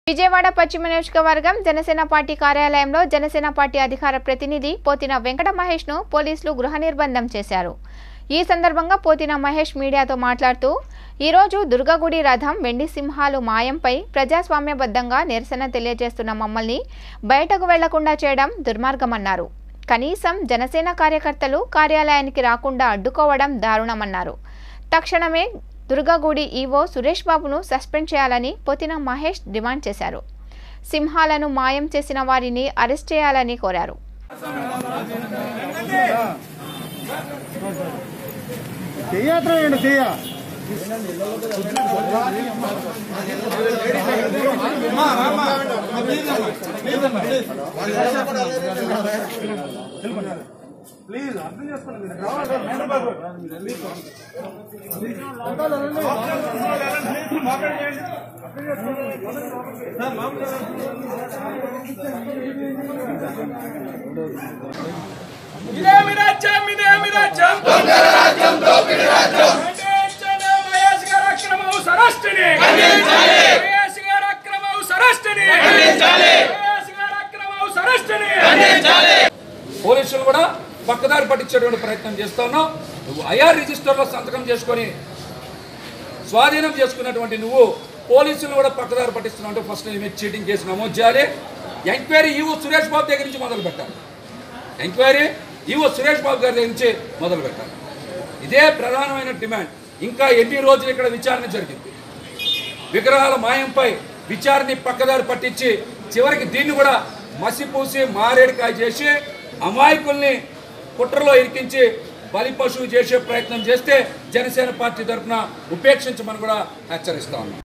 విజయవాడ పశ్చిమ నియోజకవర్గం జనసేన పార్టీ కార్యాలయంలో జనసేన పార్టీ అధికార ప్రతినిధి పోతిన వెంకట మహేష్ ను పోలీసులు గృహ నిర్బంధం చేశారు ఈ సందర్భంగా పోతిన మహేష్ మీడియాతో మాట్లాడుతూ ఈరోజు దుర్గగుడి రథం వెండి సింహాలు మాయంపై ప్రజాస్వామ్యబద్ధంగా నిరసన తెలియజేస్తున్న మమ్మల్ని బయటకు వెళ్లకుండా చేయడం దుర్మార్గమన్నారు కనీసం జనసేన కార్యకర్తలు కార్యాలయానికి రాకుండా అడ్డుకోవడం దారుణమన్నారు తక్షణమే దుర్గగుడి ఈవో సురేష్ బాబును సస్పెండ్ చేయాలని పొతిన మహేష్ డిమాండ్ చేశారు సింహాలను మాయం చేసిన వారిని అరెస్ట్ చేయాలని కోరారు చెయ్యట్రాయండి చెయ్య ప్లీజ్ అర్థం చేసుకోండి మీరు రావాలి మేడం బాబు ఇదేమి రాజ్యం ఇదేమి రాజ్యం దొంగల రాజ్యం దోపిడి రాజ్యం మహేష్ గారి అక్రమం సరస్టిని మహేష్ గారి అక్రమం సరస్టిని మహేష్ గారి అక్రమం సరస్టిని పోలీసులు కూడా పక్కదారి పట్టించేటువంటి ప్రయత్నం చేస్తా ఉన్నాం నువ్వు ఐఆర్ రిజిస్టర్లో సంతకం చేసుకొని స్వాధీనం చేసుకున్నటువంటి నువ్వు పోలీసులు కూడా పక్కదారి పట్టిస్తున్నావు అంటే ఫస్ట్ నీ మీద చీటింగ్ కేసు నమోదు చేయాలి ఎంక్వైరీ ఈవో సురేష్ బాబు దగ్గర నుంచి మొదలు పెట్టాలి ఎంక్వైరీ ఈవో సురేష్ బాబు గారి దగ్గర నుంచి మొదలు పెట్టాలి ఇదే ప్రధానమైన డిమాండ్ ఇంకా ఎన్ని రోజులు ఇక్కడ విచారణ జరిగింది విగ్రహాల మాయంపై విచారణ పక్కదారి పట్టించి చివరికి దీన్ని కూడా మసిపూసి మారేడుకాయ చేసి అమాయకుల్ని కుట్రలో ఇరికించి బలి పశువు చేసే ప్రయత్నం చేస్తే జనసేన పార్టీ తరఫున ఉపేక్షించమని కూడా హెచ్చరిస్తా ఉన్నాం